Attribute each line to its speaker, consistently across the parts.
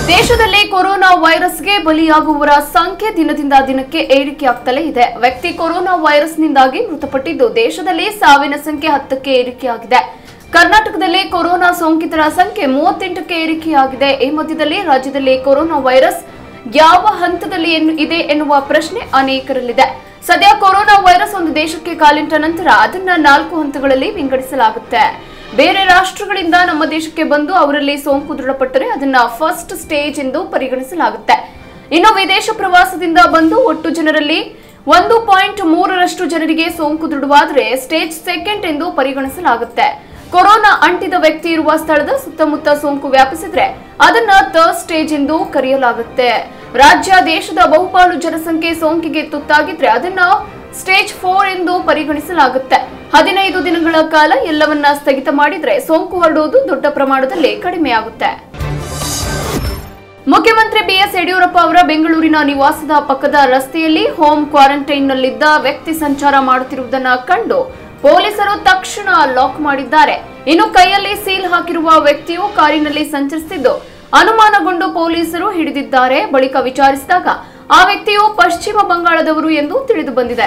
Speaker 1: ದೇಶದಲ್ಲಿ ಕೊರೋನಾ ವೈರಸ್ಗೆ ಬಲಿಯಾಗುವವರ ಸಂಖ್ಯೆ ದಿನದಿಂದ ದಿನಕ್ಕೆ ಏರಿಕೆಯಾಗ್ತಲೇ ಇದೆ ವ್ಯಕ್ತಿ ಕೊರೋನಾ ವೈರಸ್ನಿಂದಾಗಿ ಮೃತಪಟ್ಟಿದ್ದು ದೇಶದಲ್ಲಿ ಸಾವಿನ ಸಂಖ್ಯೆ ಹತ್ತಕ್ಕೆ ಏರಿಕೆಯಾಗಿದೆ ಕರ್ನಾಟಕದಲ್ಲಿ ಕೊರೋನಾ ಸೋಂಕಿತರ ಸಂಖ್ಯೆ ಮೂವತ್ತೆಂಟಕ್ಕೆ ಏರಿಕೆಯಾಗಿದೆ ಈ ಮಧ್ಯದಲ್ಲಿ ರಾಜ್ಯದಲ್ಲಿ ಕೊರೋನಾ ವೈರಸ್ ಯಾವ ಹಂತದಲ್ಲಿ ಎನ್ನು- ಇದೆ ಎನ್ನುವ ಪ್ರಶ್ನೆ ಅನೇಕರಲ್ಲಿದೆ ಸದ್ಯ ಕೊರೋನಾ ವೈರಸ್ ಒಂದು ದೇಶಕ್ಕೆ ಕಾಲಿಟ್ಟ ನಂತರ ಅದನ್ನ ನಾಲ್ಕು ಹಂತಗಳಲ್ಲಿ ವಿಂಗಡಿಸಲಾಗುತ್ತೆ ಬೇರೆ ರಾಷ್ಟ್ರಗಳಿಂದ ನಮ್ಮ ದೇಶಕ್ಕೆ ಬಂದು ಅವರಲ್ಲಿ ಸೋಂಕು ದೃಢಪಟ್ಟರೆ ಅದನ್ನ ಫಸ್ಟ್ ಸ್ಟೇಜ್ ಎಂದು ಪರಿಗಣಿಸಲಾಗುತ್ತೆ ಇನ್ನು ವಿದೇಶ ಪ್ರವಾಸದಿಂದ ಬಂದು ಒಟ್ಟು ಜನರಲ್ಲಿ ಒಂದು ಪಾಯಿಂಟ್ ಮೂರರಷ್ಟು ಜನರಿಗೆ ಸೋಂಕು ದೃಢವಾದರೆ ಸ್ಟೇಜ್ ಸೆಕೆಂಡ್ ಎಂದು ಪರಿಗಣಿಸಲಾಗುತ್ತೆ ಕೊರೋನಾ ಅಂಟಿದ ವ್ಯಕ್ತಿ ಇರುವ ಸ್ಥಳದ ಸುತ್ತಮುತ್ತ ಸೋಂಕು ವ್ಯಾಪಿಸಿದ್ರೆ ಅದನ್ನ ಥರ್ಡ್ ಸ್ಟೇಜ್ ಎಂದು ಕರೆಯಲಾಗುತ್ತೆ ರಾಜ್ಯ ದೇಶದ ಬಹುಪಾಲು ಜನಸಂಖ್ಯೆ ಸೋಂಕಿಗೆ ತುತ್ತಾಗಿದ್ರೆ ಅದನ್ನ ಸ್ಟೇಜ್ ಫೋರ್ ಎಂದು ಪರಿಗಣಿಸಲಾಗುತ್ತೆ ಹದಿನೈದು ದಿನಗಳ ಕಾಲ ಎಲ್ಲವನ್ನ ಸ್ಥಗಿತ ಮಾಡಿದ್ರೆ ಸೋಂಕು ಹರಡುವುದು ದೊಡ್ಡ ಪ್ರಮಾಣದಲ್ಲಿ ಕಡಿಮೆಯಾಗುತ್ತೆ ಮುಖ್ಯಮಂತ್ರಿ ಬಿಎಸ್ ಯಡಿಯೂರಪ್ಪ ಅವರ ಬೆಂಗಳೂರಿನ ನಿವಾಸದ ಪಕ್ಕದ ರಸ್ತೆಯಲ್ಲಿ ಹೋಮ್ ಕ್ವಾರಂಟೈನ್ನಲ್ಲಿದ್ದ ವ್ಯಕ್ತಿ ಸಂಚಾರ ಮಾಡುತ್ತಿರುವುದನ್ನ ಕಂಡು ಪೊಲೀಸರು ತಕ್ಷಣ ಲಾಕ್ ಮಾಡಿದ್ದಾರೆ ಇನ್ನು ಕೈಯಲ್ಲಿ ಸೀಲ್ ಹಾಕಿರುವ ವ್ಯಕ್ತಿಯು ಕಾರಿನಲ್ಲಿ ಸಂಚರಿಸುತ್ತಿದ್ದು ಅನುಮಾನಗೊಂಡು ಪೊಲೀಸರು ಹಿಡಿದಿದ್ದಾರೆ ಬಳಿಕ ವಿಚಾರಿಸಿದಾಗ ಆ ವ್ಯಕ್ತಿಯು ಪಶ್ಚಿಮ ಬಂಗಾಳದವರು ಎಂದು ತಿಳಿದು ಬಂದಿದೆ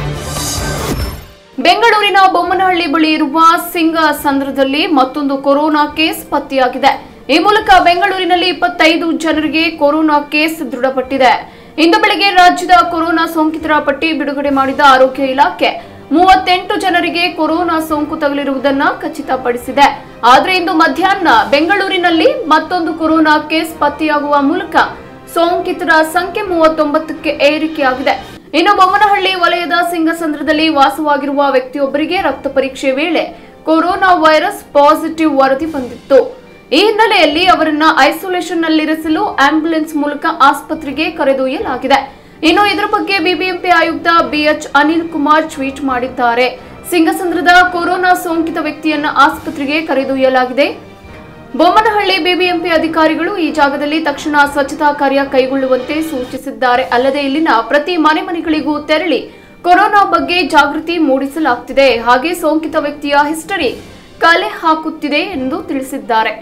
Speaker 1: ಬೆಂಗಳೂರಿನ ಬೊಮ್ಮನಹಳ್ಳಿ ಬಳಿ ಇರುವ ಸಿಂಗಸಂದ್ರದಲ್ಲಿ ಮತ್ತೊಂದು ಕೊರೋನಾ ಕೇಸ್ ಪತ್ತೆಯಾಗಿದೆ ಈ ಮೂಲಕ ಬೆಂಗಳೂರಿನಲ್ಲಿ ಇಪ್ಪತ್ತೈದು ಜನರಿಗೆ ಕೊರೋನಾ ಕೇಸ್ ದೃಢಪಟ್ಟಿದೆ ಇಂದು ಬೆಳಗ್ಗೆ ರಾಜ್ಯದ ಕೊರೋನಾ ಸೋಂಕಿತರ ಪಟ್ಟಿ ಬಿಡುಗಡೆ ಮಾಡಿದ ಆರೋಗ್ಯ ಇಲಾಖೆ ಮೂವತ್ತೆಂಟು ಜನರಿಗೆ ಕೊರೋನಾ ಸೋಂಕು ತಗುಲಿರುವುದನ್ನ ಖಚಿತಪಡಿಸಿದೆ ಆದ್ರೆ ಇಂದು ಮಧ್ಯಾಹ್ನ ಬೆಂಗಳೂರಿನಲ್ಲಿ ಮತ್ತೊಂದು ಕೊರೋನಾ ಕೇಸ್ ಪತ್ತೆಯಾಗುವ ಮೂಲಕ ಸೋಂಕಿತರ ಸಂಖ್ಯೆ ಮೂವತ್ತೊಂಬತ್ತಕ್ಕೆ ಏರಿಕೆಯಾಗಿದೆ ಇನ್ನು ಬೊಮ್ಮನಹಳ್ಳಿ ವಲಯದ ಸಿಂಗಸಂದ್ರದಲ್ಲಿ ವಾಸವಾಗಿರುವ ವ್ಯಕ್ತಿಯೊಬ್ಬರಿಗೆ ರಕ್ತ ಪರೀಕ್ಷೆ ವೇಳೆ ಕೊರೋನಾ ವೈರಸ್ ಪಾಸಿಟಿವ್ ವರದಿ ಬಂದಿತ್ತು ಈ ಹಿನ್ನೆಲೆಯಲ್ಲಿ ಅವರನ್ನ ಐಸೋಲೇಷನ್ ನಲ್ಲಿರಿಸಲು ಆಂಬ್ಯುಲೆನ್ಸ್ ಮೂಲಕ ಆಸ್ಪತ್ರೆಗೆ ಕರೆದೊಯ್ಯಲಾಗಿದೆ ಇನ್ನು ಇದರ ಬಗ್ಗೆ ಬಿಬಿಎಂಪಿ ಆಯುಕ್ತ ಬಿಎಚ್ ಅನಿಲ್ ಕುಮಾರ್ ಟ್ವೀಟ್ ಮಾಡಿದ್ದಾರೆ ಸಿಂಗಸಂದ್ರದ ಕೊರೋನಾ ಸೋಂಕಿತ ವ್ಯಕ್ತಿಯನ್ನ ಆಸ್ಪತ್ರೆಗೆ ಕರೆದೊಯ್ಯಲಾಗಿದೆ ಬೊಮ್ಮನಹಳ್ಳಿ ಬಿಬಿಎಂಪಿ ಅಧಿಕಾರಿಗಳು ಈ ಜಾಗದಲ್ಲಿ ತಕ್ಷಣ ಸ್ವಚ್ಛತಾ ಕಾರ್ಯ ಕೈಗೊಳ್ಳುವಂತೆ ಸೂಚಿಸಿದ್ದಾರೆ ಅಲ್ಲದೆ ಇಲ್ಲಿನ ಪ್ರತಿ ಮನೆ ಮನೆಗಳಿಗೂ ತೆರಳಿ ಕೊರೋನಾ ಬಗ್ಗೆ ಜಾಗೃತಿ ಮೂಡಿಸಲಾಗ್ತಿದೆ ಹಾಗೆ ಸೋಂಕಿತ ವ್ಯಕ್ತಿಯ ಹಿಸ್ಟರಿ ಕಲೆ ಹಾಕುತ್ತಿದೆ ಎಂದು ತಿಳಿಸಿದ್ದಾರೆ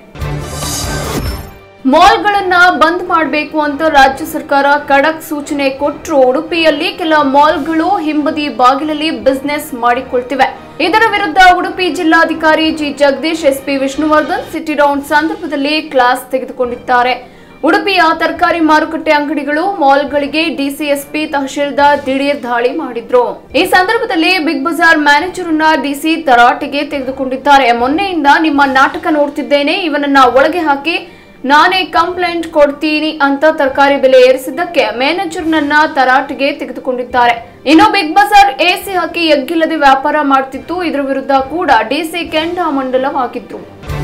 Speaker 1: ಮಾಲ್ಗಳನ್ನ ಬಂದ್ ಮಾಡಬೇಕು ಅಂತ ರಾಜ್ಯ ಸರ್ಕಾರ ಖಡಕ್ ಸೂಚನೆ ಕೊಟ್ಟರು ಉಡುಪಿಯಲ್ಲಿ ಕೆಲ ಮಾಲ್ಗಳು ಹಿಂಬದಿ ಬಾಗಿಲಲ್ಲಿ ಬಿಸ್ನೆಸ್ ಮಾಡಿಕೊಳ್ತಿವೆ ಇದರ ವಿರುದ್ಧ ಉಡುಪಿ ಜಿಲ್ಲಾಧಿಕಾರಿ G Jagadish SP Vishnuvardhan city round ಸಂದರ್ಭದಲ್ಲಿ ಕ್ಲಾಸ್ ತೆಗೆದುಕೊಂಡಿದ್ದಾರೆ ಉಡುಪಿಯ ತರಕಾರಿ ಮಾರುಕಟ್ಟೆ ಅಂಗಡಿಗಳು ಮಾಲ್ಗಳಿಗೆ ಡಿಸಿಎಸ್ಪಿ ತಹಶೀಲ್ದಾರ್ ದಿಢೀರ್ ದಾಳಿ ಮಾಡಿದ್ರು ಈ ಸಂದರ್ಭದಲ್ಲಿ ಬಿಗ್ ಬಜಾರ್ ಮ್ಯಾನೇಜರ್ ಅನ್ನ ಡಿಸಿ ತರಾಟೆಗೆ ತೆಗೆದುಕೊಂಡಿದ್ದಾರೆ ಮೊನ್ನೆಯಿಂದ ನಿಮ್ಮ ನಾಟಕ ನೋಡ್ತಿದ್ದೇನೆ ಇವನನ್ನ ಒಳಗೆ ಹಾಕಿ ನಾನೇ ಕಂಪ್ಲೇಂಟ್ ಕೊಡ್ತೀನಿ ಅಂತ ತರಕಾರಿ ಬೆಲೆ ಏರಿಸಿದ್ದಕ್ಕೆ ಮ್ಯಾನೇಜರ್ನನ್ನ ತರಾಟೆಗೆ ತೆಗೆದುಕೊಂಡಿದ್ದಾರೆ ಇನ್ನು ಬಿಗ್ ಬಜಾರ್ ಎಸಿ ಹಾಕಿ ಎಗ್ಗಿಲ್ಲದೆ ವ್ಯಾಪಾರ ಮಾಡ್ತಿತ್ತು ಇದರ ವಿರುದ್ಧ ಕೂಡ ಡಿಸಿ ಕೆಂಡಾಮಂಡಲವಾಗಿದ್ರು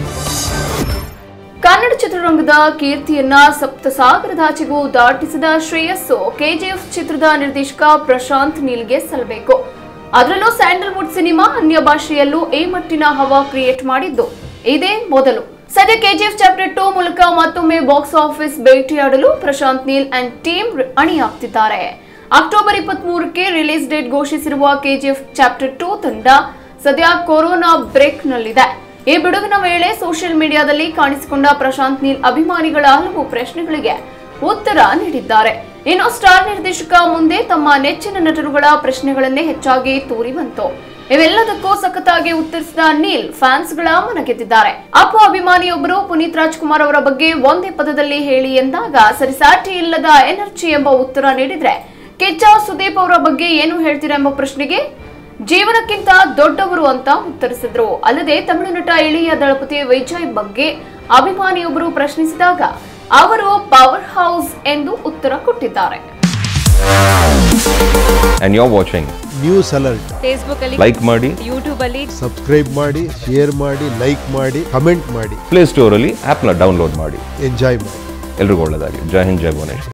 Speaker 1: ಕನ್ನಡ ಚಿತ್ರರಂಗದ ಕೀರ್ತಿಯನ್ನ ಸಪ್ತಸಾಗರದಾಚೆಗೂ ದಾಟಿಸಿದ ಶ್ರೇಯಸ್ಸು ಕೆಜಿಎಫ್ ಚಿತ್ರದ ನಿರ್ದೇಶಕ ಪ್ರಶಾಂತ್ ನೀಲ್ಗೆ ಸಲ್ಲಬೇಕು ಅದರಲ್ಲೂ ಸ್ಯಾಂಡಲ್ವುಡ್ ಸಿನಿಮಾ ಅನ್ಯ ಭಾಷೆಯಲ್ಲೂ ಈ ಮಟ್ಟಿನ ಹವಾ ಕ್ರಿಯೇಟ್ ಮಾಡಿದ್ದು ಇದೇ ಮೊದಲು ಸದ್ಯ ಕೆಜಿಎಫ್ ಚಾಪ್ಟರ್ ಟೂ ಮೂಲಕ ಮತ್ತೊಮ್ಮೆ ಬಾಕ್ಸ್ ಆಫೀಸ್ ಭೇಟಿಯಾಡಲು ಪ್ರಶಾಂತ್ ನೀಲ್ ಅಂಡ್ ಟೀಮ್ ಅಣಿಯಾಗ್ತಿದ್ದಾರೆ ಅಕ್ಟೋಬರ್ ಇಪ್ಪತ್ತ್ ಮೂರಕ್ಕೆ ರಿಲೀಸ್ ಡೇಟ್ ಘೋಷಿಸಿರುವ ಕೆಜಿಎಫ್ ಚಾಪ್ಟರ್ ಟೂ ತಂಡ ಸದ್ಯ ಕೊರೋನಾ ಬ್ರೇಕ್ನಲ್ಲಿದೆ ಈ ಬಿಡುವಿನ ವೇಳೆ ಸೋಷಿಯಲ್ ಮೀಡಿಯಾದಲ್ಲಿ ಕಾಣಿಸಿಕೊಂಡ ಪ್ರಶಾಂತ್ ನೀಲ್ ಅಭಿಮಾನಿಗಳ ಹಲವು ಪ್ರಶ್ನೆಗಳಿಗೆ ಉತ್ತರ ನೀಡಿದ್ದಾರೆ ಇನ್ನು ಸ್ಟಾರ್ ನಿರ್ದೇಶಕ ಮುಂದೆ ತಮ್ಮ ನೆಚ್ಚಿನ ನಟರುಗಳ ಪ್ರಶ್ನೆಗಳನ್ನೇ ಹೆಚ್ಚಾಗಿ ತೂರಿ ಬಂತು ಇವೆಲ್ಲದಕ್ಕೂ ಸಖತ್ತಾಗಿ ಉತ್ತರಿಸಿದ ನೀಲ್ ಫ್ಯಾನ್ಸ್ಗಳ ಮನಗೆದ್ದಿದ್ದಾರೆ ಅಪ್ಪು ಅಭಿಮಾನಿಯೊಬ್ಬರು ಪುನೀತ್ ರಾಜ್ಕುಮಾರ್ ಅವರ ಬಗ್ಗೆ ಒಂದೇ ಪದದಲ್ಲಿ ಹೇಳಿ ಎಂದಾಗ ಸರಿಸಾಟಿ ಇಲ್ಲದ ಎನರ್ಜಿ ಎಂಬ ಉತ್ತರ ನೀಡಿದ್ರೆ ಕಿಚ್ಚ ಸುದೀಪ್ ಅವರ ಬಗ್ಗೆ ಏನು ಹೇಳ್ತೀರಾ ಎಂಬ ಪ್ರಶ್ನೆಗೆ ಜೀವನಕ್ಕಿಂತ ದೊಡ್ಡವರು ಅಂತ ಉತ್ತರಿಸಿದ್ರು ಅಲ್ಲದೆ ತಮಿಳು ನಟ ಇಳಿಯ ದಳಪತಿ ವಿಜಯ್ ಬಗ್ಗೆ ಅಭಿಮಾನಿಯೊಬ್ಬರು ಪ್ರಶ್ನಿಸಿದಾಗ ಅವರು ಪವರ್ ಹೌಸ್ ಎಂದು ಉತ್ತರ ಕೊಟ್ಟಿದ್ದಾರೆ
Speaker 2: and you're watching.
Speaker 3: News alert
Speaker 4: Facebook ಅಲ್ಲಿ
Speaker 2: Like ಮಾಡಿ
Speaker 4: ಯೂಟ್ಯೂಬ್ ಅಲ್ಲಿ
Speaker 3: ಸಬ್ಸ್ಕ್ರೈಬ್ ಮಾಡಿ ಶೇರ್ ಮಾಡಿ ಲೈಕ್ ಮಾಡಿ ಕಮೆಂಟ್ ಮಾಡಿ
Speaker 2: ಪ್ಲೇ ಸ್ಟೋರಲ್ಲಿ ಆ್ಯಪ್ನ ಡೌನ್ಲೋಡ್ ಮಾಡಿ
Speaker 3: ಎಂಜಾಯ್ ಮಾಡಿ
Speaker 2: ಎಲ್ರಿಗೂ ಒಳ್ಳೆಯದಾಗಲಿ ಜೈ ಹಿಂದ್ ಜೈ ಭುವನೇಶ್ವರ್